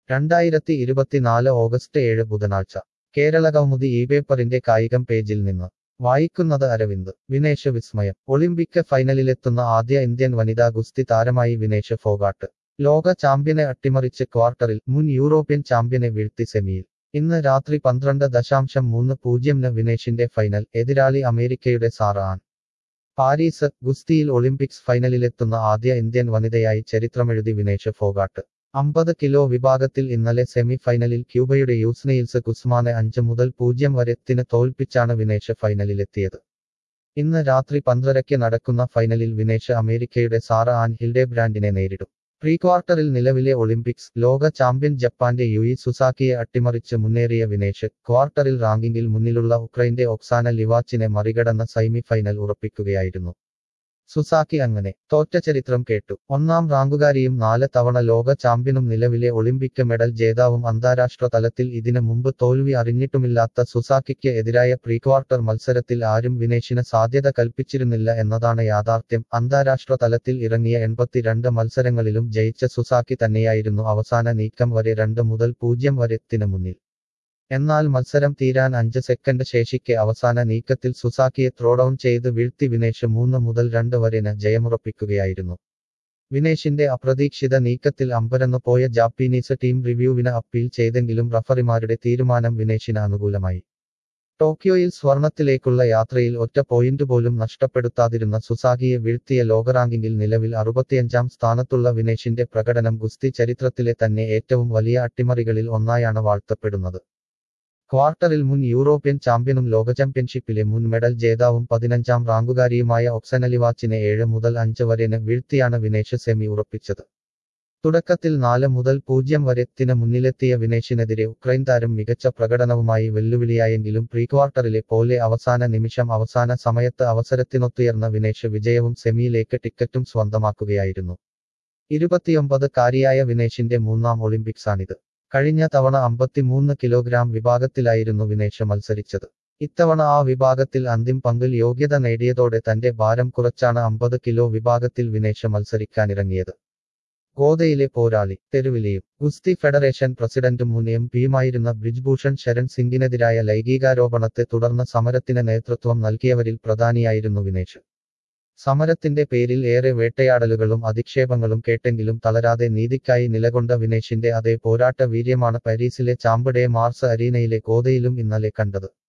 രണ്ടായിരത്തി ഇരുപത്തിനാല് ഓഗസ്റ്റ് ഏഴ് ബുധനാഴ്ച കേരളകൗമുദി ഈ പേപ്പറിന്റെ കായികം പേജിൽ നിന്ന് വായിക്കുന്നത് അരവിന്ദ് വിനേഷ് വിസ്മയം ഒളിമ്പിക് ഫൈനലിലെത്തുന്ന ആദ്യ ഇന്ത്യൻ വനിതാ ഗുസ്തി താരമായി വിനേഷ് ഫോഗാട്ട് ലോക ചാമ്പ്യനെ അട്ടിമറിച്ച് ക്വാർട്ടറിൽ മുൻ യൂറോപ്യൻ ചാമ്പ്യനെ വീഴ്ത്തി സെമിയിൽ ഇന്ന് രാത്രി പന്ത്രണ്ട് ദശാംശം മൂന്ന് പൂജ്യംന് വിനേഷിന്റെ ഫൈനൽ എതിരാളി അമേരിക്കയുടെ സാറ ആൻ പാരീസ് ഗുസ്തിയിൽ ഒളിമ്പിക്സ് ഫൈനലിലെത്തുന്ന ആദ്യ ഇന്ത്യൻ വനിതയായി ചരിത്രമെഴുതി വിനേഷ് ഫോഗാട്ട് അമ്പത് കിലോ വിഭാഗത്തിൽ ഇന്നലെ സെമി ഫൈനലിൽ ക്യൂബയുടെ യൂസ്നെയിൽസ് ഗുസ്മാനെ അഞ്ച് മുതൽ പൂജ്യം വരെത്തിന് തോൽപ്പിച്ചാണ് വിനേഷ് ഫൈനലിലെത്തിയത് ഇന്ന് രാത്രി പന്ത്രരയ്ക്ക് നടക്കുന്ന ഫൈനലിൽ വിനേഷ് അമേരിക്കയുടെ സാറ ആൻ ഹിൽഡെ ബ്രാൻഡിനെ നേരിടും പ്രീ ക്വാർട്ടറിൽ നിലവിലെ ഒളിമ്പിക്സ് ലോക ചാമ്പ്യൻ ജപ്പാന്റെ യുയി സുസാക്കിയെ അട്ടിമറിച്ച് മുന്നേറിയ വിനേഷ് ക്വാർട്ടറിൽ റാങ്കിങ്ങിൽ മുന്നിലുള്ള ഉക്രൈന്റെ ഒക്സാന ലിവാച്ചിനെ മറികടന്ന സെമി ഫൈനൽ ഉറപ്പിക്കുകയായിരുന്നു സുസാക്കി അങ്ങനെ തോറ്റ ചരിത്രം കേട്ടു ഒന്നാം റാങ്കുകാരിയും നാല് തവണ ലോക ചാമ്പ്യനും നിലവിലെ ഒളിമ്പിക് മെഡൽ ജേതാവും അന്താരാഷ്ട്ര തലത്തിൽ ഇതിനു മുമ്പ് തോൽവി അറിഞ്ഞിട്ടുമില്ലാത്ത സുസാക്കിക്ക് എതിരായ പ്രീക്വാർട്ടർ മത്സരത്തിൽ ആരും വിനേഷിന് സാധ്യത കൽപ്പിച്ചിരുന്നില്ല എന്നതാണ് യാഥാർത്ഥ്യം അന്താരാഷ്ട്ര തലത്തിൽ ഇറങ്ങിയ എൺപത്തിരണ്ട് മത്സരങ്ങളിലും ജയിച്ച സുസാക്കി തന്നെയായിരുന്നു അവസാന നീക്കം വരെ രണ്ട് മുതൽ പൂജ്യം വരെത്തിന് മുന്നിൽ എന്നാൽ മത്സരം തീരാൻ അഞ്ച് സെക്കൻഡ് ശേഷിക്കെ അവസാന നീക്കത്തിൽ സുസാക്കിയെ ത്രോഡൌൺ ചെയ്ത് വീഴ്ത്തി വിനേഷ് മൂന്ന് മുതൽ രണ്ട് വരെന് ജയമുറപ്പിക്കുകയായിരുന്നു വിനേഷിന്റെ അപ്രതീക്ഷിത നീക്കത്തിൽ അമ്പരന്നു പോയ ജാപ്പനീസ് ടീം റിവ്യൂവിന് അപ്പീൽ ചെയ്തെങ്കിലും റഫറിമാരുടെ തീരുമാനം വിനേഷിന് അനുകൂലമായി ടോക്കിയോയിൽ സ്വർണത്തിലേക്കുള്ള യാത്രയിൽ ഒറ്റ പോയിന്റ് പോലും നഷ്ടപ്പെടുത്താതിരുന്ന സുസാഗിയെ വീഴ്ത്തിയ ലോകറാങ്കിങ്ങിൽ നിലവിൽ അറുപത്തിയഞ്ചാം സ്ഥാനത്തുള്ള വിനേഷിന്റെ പ്രകടനം ഗുസ്തി ചരിത്രത്തിലെ തന്നെ ഏറ്റവും വലിയ അട്ടിമറികളിൽ ഒന്നായാണ് വാഴ്ത്തപ്പെടുന്നത് ക്വാർട്ടറിൽ മുൻ യൂറോപ്യൻ ചാമ്പ്യനും ലോക ചാമ്പ്യൻഷിപ്പിലെ മുൻ മെഡൽ ജേതാവും പതിനഞ്ചാം റാങ്കുകാരിയുമായ ഒക്സനലിവാച്ചിനെ ഏഴ് മുതൽ അഞ്ച് വരെന് വീഴ്ത്തിയാണ് വിനേഷ് സെമി ഉറപ്പിച്ചത് തുടക്കത്തിൽ നാല് മുതൽ പൂജ്യം വരെത്തിന് മുന്നിലെത്തിയ വിനേഷിനെതിരെ ഉക്രൈൻ താരം മികച്ച പ്രകടനവുമായി വെല്ലുവിളിയായെങ്കിലും പ്രീക്വാർട്ടറിലെ പോലെ അവസാന നിമിഷം അവസാന സമയത്ത് അവസരത്തിനൊത്തുയർന്ന വിനേഷ് വിജയവും സെമിയിലേക്ക് ടിക്കറ്റും സ്വന്തമാക്കുകയായിരുന്നു ഇരുപത്തിയൊമ്പത് കാരിയായ വിനേഷിന്റെ മൂന്നാം ഒളിമ്പിക്സാണിത് കഴിഞ്ഞ തവണ അമ്പത്തിമൂന്ന് കിലോഗ്രാം വിഭാഗത്തിലായിരുന്നു വിനേഷ് മത്സരിച്ചത് ഇത്തവണ ആ വിഭാഗത്തിൽ അന്തിം പങ്കിൽ യോഗ്യത നേടിയതോടെ തന്റെ ഭാരം കുറച്ചാണ് അമ്പത് കിലോ വിഭാഗത്തിൽ വിനേഷ് മത്സരിക്കാനിറങ്ങിയത് ഗോദയിലെ പോരാളി തെരുവിലിയും ഗുസ്തി ഫെഡറേഷൻ പ്രസിഡന്റും മുൻ എം പിയുമായിരുന്ന ബ്രിജ്ഭൂഷൺ ശരൺ സിംഗിനെതിരായ ലൈംഗികാരോപണത്തെ തുടർന്ന് സമരത്തിന് നേതൃത്വം നൽകിയവരിൽ പ്രധാനിയായിരുന്നു വിനേഷ് സമരത്തിന്റെ പേരിൽ ഏറെ വേട്ടയാടലുകളും അധിക്ഷേപങ്ങളും കേട്ടെങ്കിലും തളരാതെ നീതിക്കായി നിലകൊണ്ട വിനേഷിന്റെ അതേ പോരാട്ട വീര്യമാണ് പാരീസിലെ ചാമ്പഡേ മാർസ് അരീനയിലെ ഗോദയിലും ഇന്നലെ കണ്ടത്